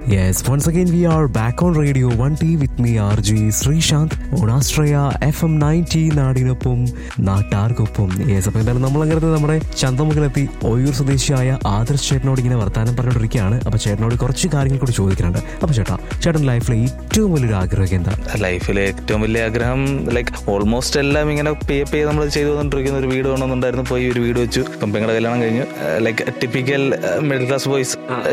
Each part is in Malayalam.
Yes, once again we are back on Radio 1T with me RG Sreesanth on Astraya FM 90 നാടിനൊപ്പം നാട്ടാർക്കൊപ്പം യെസ് അപ്പോൾ എന്തായാലും നമ്മളങ്ങനെ നമ്മുടെ ചന്തമുഖിലെത്തി ഒയൂർ സ്വദേശിയായ ആദർശ് ചേട്ടനോട് ഇങ്ങനെ വർത്താനം പറഞ്ഞുകൊണ്ടിരിക്കുകയാണ് അപ്പോൾ ചേട്ടനോട് കുറച്ച് കാര്യങ്ങൾ കൂടി ചോദിക്കുന്നുണ്ട് അപ്പോൾ ചേട്ടാ ചേട്ടൻ ലൈഫിലെ ഏറ്റവും വലിയൊരു ആഗ്രഹം എന്താ ലൈഫിലെ ഏറ്റവും വലിയ ആഗ്രഹം ലൈക്ക് ഓൾമോസ്റ്റ് എല്ലാം ഇങ്ങനെ പേ പേ നമ്മൾ ചെയ്തു വന്നിട്ടിരിക്കുന്ന ഒരു വീട് വേണമെന്നുണ്ടായിരുന്നു പോയി ഒരു വീട് വെച്ചു ഇപ്പം പെങ്ങളുടെ കല്യാണം കഴിഞ്ഞു like typical middle class boys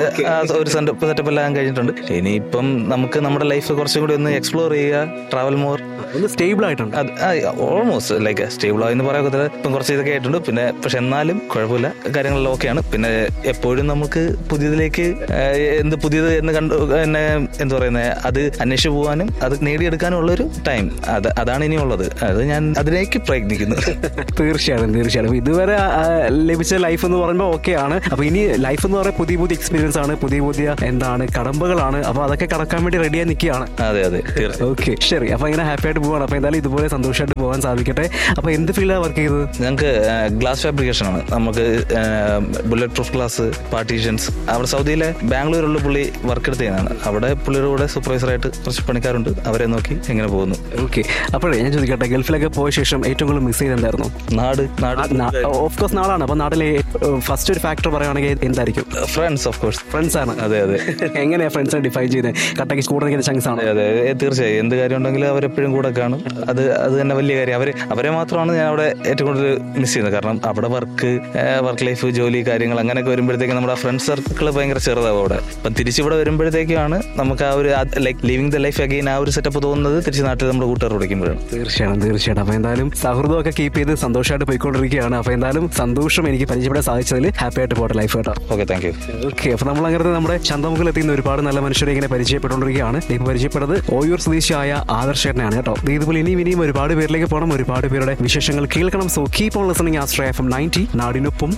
ഒരു സെറ്റപ്പ് എല്ലാം കഴിഞ്ഞിട്ടുണ്ട് ഇനിയിപ്പം നമുക്ക് നമ്മുടെ ലൈഫ് കുറച്ചും കൂടി ഒന്ന് എക്സ്പ്ലോർ ചെയ്യുക ട്രാവൽ മോർ ഒന്ന് സ്റ്റേബിൾ ആയിട്ടുണ്ട് ഓൾമോസ്റ്റ് ലൈക്ക് സ്റ്റേബിൾ ആയെന്ന് പറയാൻ ഇപ്പം കുറച്ച് ഇതൊക്കെ ആയിട്ടുണ്ട് പിന്നെ പക്ഷെ എന്നാലും കുഴപ്പമില്ല കാര്യങ്ങളെല്ലാം ഓക്കെയാണ് പിന്നെ എപ്പോഴും നമുക്ക് പുതിയതിലേക്ക് ആ, എന്ത് പുതിയത് എന്ന് കണ്ടു എന്നെ എന്താ പറയുന്നത് അത് അന്വേഷിച്ച് പോകാനും അത് നേടിയെടുക്കാനും ഉള്ളൊരു ടൈം അത് അതാണ് ഇനിയുള്ളത് അത് ഞാൻ അതിലേക്ക് പ്രയത്നിക്കുന്നു തീർച്ചയായും തീർച്ചയായും അപ്പൊ ഇതുവരെ ആ, ലഭിച്ച ലൈഫ് എന്ന് പറയുമ്പോൾ ഓക്കെയാണ് അപ്പൊ ഇനി ലൈഫ് എന്ന് പറയുന്നത് പുതിയ പുതിയ എക്സ്പീരിയൻസ് ആണ് പുതിയ പുതിയ എന്താണ് കടമ്പകളാണ് അപ്പൊ അതൊക്കെ കടക്കാൻ വേണ്ടി റെഡിയായി നിൽക്കുകയാണ് അതെ അതെ തീർച്ചയായും ഓക്കെ ശരി അപ്പൊ ഇങ്ങനെ ഹാപ്പി ആയിട്ട് പോവാണ് അപ്പൊ എന്തായാലും ഇതുപോലെ സന്തോഷമായിട്ട് പോകാൻ സാധിക്കട്ടെ അപ്പൊ എന്ത് ഫീൽഡാണ് വർക്ക് ചെയ്തത് ഞങ്ങൾക്ക് ഗ്ലാസ് ഫാബ്രിക്കേഷൻ ആണ് നമുക്ക് ബുള്ളറ്റ് പ്രൂഫ് ഗ്ലാസ് പാർട്ടീഷൻസ് അവിടെ സൗദിയിലെ ബാംഗ്ലൂരുള്ള പുള്ളി വർക്ക് എടുത്ത് ചെയ്യുന്നതാണ് അവിടെ പുള്ളിയുടെ കൂടെ സൂപ്പർവൈസറായിട്ട് കുറച്ച് പണിക്കാരുണ്ട് അവരെ നോക്കി എങ്ങനെ പോകുന്നു ഓക്കെ അപ്പോഴേ ഞാൻ ചോദിക്കട്ടെ ഗൾഫിലൊക്കെ പോയ ശേഷം ഏറ്റവും കൂടുതൽ മിസ് ചെയ്തെന്തായിരുന്നു നാട് നാട് ഓഫ് കോഴ്സ് നാളാണ് അപ്പൊ നാട്ടിലെ ഫസ്റ്റ് ഒരു ഫാക്ടർ പറയുകയാണെങ്കിൽ എന്തായിരിക്കും ഫ്രണ്ട്സ് ഓഫ് കോഴ്സ് ഫ്രണ്ട്സ് ആണ് അതെ അതെ എങ്ങനെയാ ഫ്രണ്ട്സിനെ ഡിഫൈൻ ചെയ്യുന്നത് കട്ടയ്ക്ക് കൂടെ നിൽക്കുന്ന ചങ്സ് ആണ് അതെ അതെ ഏ, തീർച്ചയായും എന്ത് കാര്യം ഉണ്ടെങ്കിലും അവരെപ്പോഴും കൂടെ കാണും അത് അത് തന്നെ വലിയ കാര്യം അവര് അവരെ മാത്രമാണ് ഞാൻ അവിടെ ഏറ്റവും കൂടുതൽ മിസ് ചെയ്യുന്നത് കാരണം അവിടെ വർക്ക് വർക്ക് ലൈഫ് ജോലി കാര്യങ്ങൾ അങ്ങനെയൊക്കെ വരുമ്പോഴത്തേക്കും നമ്മുടെ ഫ്രണ്ട് സർക്കിൾ ഭയങ്കര ചെറുതാവും അവിടെ അപ്പം തിരിച്ചിവിടെ വരുമ്പോഴത്തേക്കാണ് നമുക്ക് ആ ഒരു like living the life again ആ ഒരു സെറ്റപ്പ് തോന്നുന്നത് തിരിച്ച് നാട്ടിൽ നമ്മുടെ കൂട്ടുകാർ വിളിക്കുമ്പോഴാണ് തീർച്ചയായും തീർച്ചയായും അപ്പൊ എന്തായാലും സൗഹൃദമൊക്കെ കീപ്പ് ചെയ്ത് സന്തോഷമായിട്ട് പോയിക്കൊണ്ടിരിക്കുകയാണ് അപ്പൊ എന്തായാലും സന്തോഷം എനിക്ക് പരിചയപ്പെടാൻ സാധിച്ചതിൽ ഹാപ്പി ആയിട്ട് പോട്ടെ ലൈഫ് കേട്ടോ ഓക്കെ താങ്ക് യു ഓക്കെ അപ്പൊ നമ്മൾ അങ്ങനെ നമ്മുടെ ചന്തമുഖിൽ എത്തുന്ന ഒരുപാട് നല്ല മനുഷ്യരെ ഇങ്ങനെ പരിചയപ്പെട്ടുകൊണ്ടിരിക്കുകയാണ് ഇപ്പൊ പരിചയപ്പെട്ടത് ഓയൂർ സ്വദേശിയായ ആദർശേട്ടനാണ് കേട്ടോ ദേ ഇതുപോലെ ഇനിയും ഇനിയും ഒരുപാട് പേരിലേക്ക് പോകണം ഒരുപാട് പേരുടെ വിശേഷങ്ങൾ കേൾക്കണം സോ കീപ് ഓൺ ലിസണിങ് ആസ്ട്രേ എഫ് എം നയൻറ്റി നാടിനൊപ്പം